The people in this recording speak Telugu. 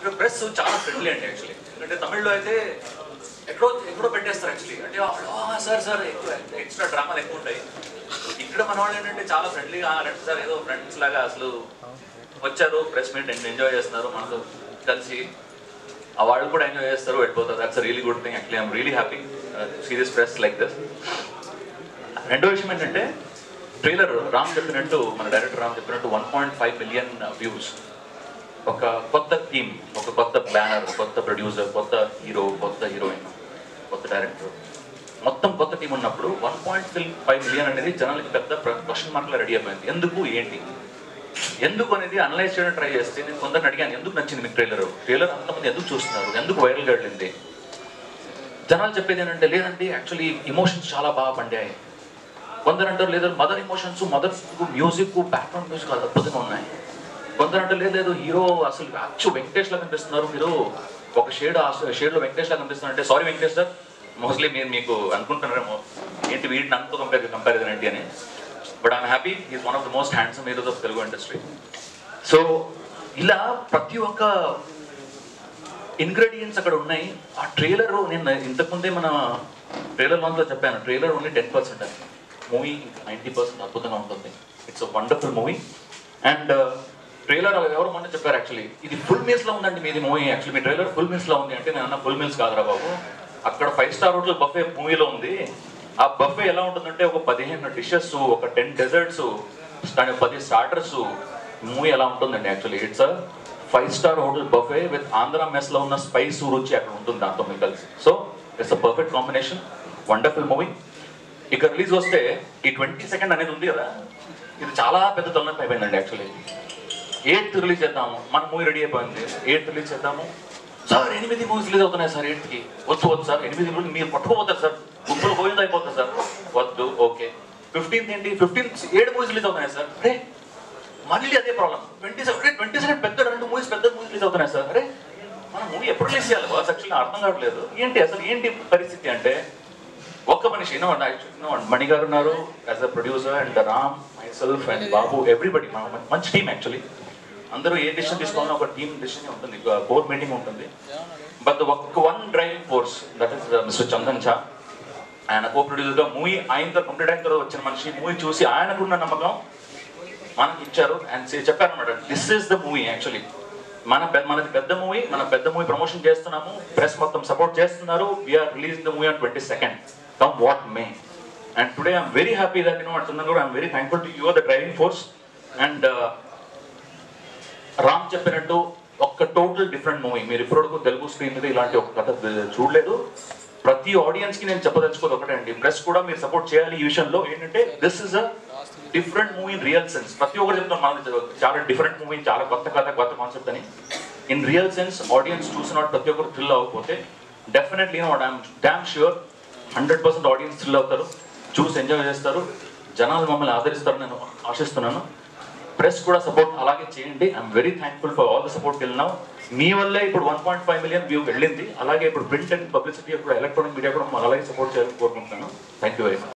ఇక్కడ ప్రెస్ చాలా ఫ్రెండ్లీ అండి యాక్చువల్లీ ఎందుకంటే తమిళ్లో అయితే ఎక్కడో ఎక్కడో పెట్టేస్తారు యాక్చువల్లీ అంటే వాళ్ళు, "ఆ, సార్ సార్ ఎక్కువ ఎక్స్ట్రా డ్రామాలు ఎక్కువ ఉంటాయి ఇక్కడ మన వాళ్ళు ఏంటంటే చాలా ఫ్రెండ్లీగా రండి సార్ ఏదో ఫ్రెండ్స్ లాగా అసలు వచ్చారు ప్రెస్ మీట్ ఎంజాయ్ చేస్తున్నారు మనతో కలిసి ఆ వాళ్ళు కూడా ఎంజాయ్ చేస్తారు వెళ్ళిపోతారు that's really good thing actually I'm really happy serious press like this రెండో విషయం ఏంటంటే ట్రైలర్ రామ్ చెప్పినట్టు మన డైరెక్టర్ రామ్ చెప్పినట్టు one point five million views ఒక కొత్త టీమ్ ఒక కొత్త బ్యానర్ కొత్త ప్రొడ్యూసర్ కొత్త హీరో కొత్త హీరోయిన్ కొత్త డైరెక్టర్ మొత్తం కొత్త టీం ఉన్నప్పుడు వన్ పాయింట్ ఫైవ్ మిలియన్ అనేది జనాలకి పెద్ద క్వశ్చన్ మార్క్లో రెడీ అయిపోయింది ఎందుకు ఏంటి ఎందుకు అనేది అనలైజ్ చేయడం ట్రై చేస్తే నేను కొందరిని అడిగాను ఎందుకు నచ్చింది మీకు ట్రైలర్ ట్రైలర్ అంతమంది ఎందుకు చూస్తున్నారు ఎందుకు వైరల్గా వెళ్ళింది జనాలు చెప్పేది ఏంటంటే లేదండి యాక్చువల్లీ ఇమోషన్స్ చాలా బాగా పండాయి కొందరు అంటారు లేదు mother emotions mother music background music అద్భుతంగా ఉన్నాయి కొందరు అంటారు లేదు లేదు హీరో అసలు యాక్చువల్ వెంకటేష్ లాగా కనిపిస్తున్నారు మీరు ఒక షేడ్ ఆ షేడ్లో వెంకటేష్ లాగా కనిపిస్తున్నారు అంటే సారీ వెంకటేష్ సార్ మోస్ట్లీ మీరు మీకు అనుకుంటున్నారేమో ఏంటి వీటిని అంతా కంపేర్ కంపారిజన్ ఏంటి అని but I'm happy is one of the most handsome heroes of Telugu industry so ఇలా ప్రతి ఒక్క ఇంగ్రీడియంట్స్ అక్కడ ఉన్నాయి ఆ ట్రైలర్ నేను ఇంతకుముందే మన ట్రైలర్ లాంచ్లో చెప్పాను ట్రైలర్ ఓన్లీ టెన్ పర్సెంట్ అది మూవీ నైంటీ పర్సెంట్ అద్భుతంగా ఉంటుంది it's wonderful movie and trailer ఎవరు మొన్న చెప్పారు యాక్చువల్లీ ఇది ఫుల్ మీల్స్ లో ఉందండి మీది మూవీ యాక్చువల్లీ మీ ట్రైలర్ ఫుల్ మీల్స్ లో ఉంది అంటే నేను అన్న ఫుల్ మీల్స్ కాదురా బాబు అక్కడ ఫైవ్ స్టార్ హోటల్ బఫే మూవీలో ఉంది ఆ బఫే ఎలా ఉంటుందంటే ఒక పదిహేను డిషెస్ ఒక టెన్ డెజర్ట్స్ పది స్టార్టర్స్ మూవీ ఎలా ఉంటుందండి actually it's five star hotel buffet with Andhra mess లో ఉన్న స్పైస్ రుచి అక్కడ ఉంటుంది దాంతో మీకు కలిసి so it's a perfect combination wonderful movie ఇక రిలీజ్ వస్తే ఈ ట్వంటీ సెకండ్ అనేది ఉంది కదా ఇది చాలా పెద్ద తొలనొప్పి అయిపోయిందండి యాక్చువల్లీ ఎయిత్ రిలీజ్ చేద్దాము మన మూవీ రెడీ అయిపోయింది ఎయిత్ రిలీజ్ చేద్దాము సార్ ఎనిమిది మూవీస్ రిలీజ్ అవుతున్నాయి సార్ ఎయిత్కి వద్దు వద్దు సార్ ఎనిమిది మూవీలు మీరు పట్టుకోపోతారు సార్ గుంపులు గోవింద అయిపోతుంది సార్ వద్దు ఓకే ఫిఫ్టీన్త్ ఏంటి ఫిఫ్టీన్త్ ఏడు మూవీస్ రిలీజ్ అవుతున్నాయి సార్ అరే మళ్ళీ అదే problem twenty seven twenty seven పెద్ద రెండు మూవీస్ పెద్ద మూవీస్ రిలీజ్ అవుతున్నాయి సార్ అరే మన మూవీ ఎప్పుడు రిలీజ్ చేయాలి బాస్ యాక్చువల్లీ అర్థం కావట్లేదు ఏంటి అసలు ఏంటి పరిస్థితి అంటే ఒక్క మనిషి నో నో మణి గారు ఉన్నారు as a producer and Ram myself and Babu everybody మంచి టీం యాక్చువల్లీ అందరూ ఏ డిసిషన్ తీసుకోవాలని ఒక టీం డిసిషన్ ఉంటుంది కోర్ మీటింగ్ ఉంటుంది బట్ ఒక్క one driving force that is mister Chandan చా ఆయన కో ప్రొడ్యూసర్గా మూవీ ఆయన కంప్లీట్ అయిన తర్వాత వచ్చిన మనిషి మూవీ చూసి ఆయనకున్న నమ్మకం మనకి ఇచ్చారు అండ్ చెప్పారు అనమాట this is the movie actually మన పె- మనది పెద్ద మూవీ మన పెద్ద మూవీ ప్రమోషన్ చేస్తున్నాము ప్రెస్ మొత్తం సపోర్ట్ చేస్తున్నారు we are release the movie on twenty second come what may and today I'm very happy that you know అంటున్నాను కూడా I'm very thankful to your the driving force and Ram చెప్పినట్టు ఒక్క టోటల్ డిఫరెంట్ మూవీ మీరు ఇప్పటివరకు తెలుగు స్క్రీన్ మీద ఇలాంటి ఒక కథ చూడలేదు ప్రతి ఆడియన్స్ కి నేను చెప్పదలుచుకోదు ఒకటే అండి ప్రెస్ కూడా మీరు సపోర్ట్ చేయాలి ఈ విషయంలో ఏంటంటే this is a different movie in real sense ప్రతి ఒక్కరు చెప్తాం మనది చాలా డిఫరెంట్ మూవీ చాలా కొత్త కథ కొత్త కాన్సెప్ట్ అని ఇన్ రియల్ సెన్స్ ఆడియన్స్ చూసిన ప్రతి ఒక్కరు థ్రిల్ అవ్వకపోతే definitely damn sure hundred percent audience thrill అవుతారు చూసి ఎంజాయ్ చేస్తారు జనాలు మమ్మల్ని ఆదరిస్తారు నేను ఆశిస్తున్నాను ప్రెస్ కూడా సపోర్ట్ అలాగే చేయండి I'm very thankful for all the support వెళ్ళినాం మీ వల్లే ఇప్పుడు one point five million view వెళ్ళింది అలాగే ఇప్పుడు ప్రింట్ అండ్ పబ్లిసిటీ కూడా ఎలక్ట్రానిక్ మీడియా కూడా మాకు అలాగే సపోర్ట్ చేయాలని కోరుకుంటున్నాను థ్యాంక్ యూ వెరీ మచ్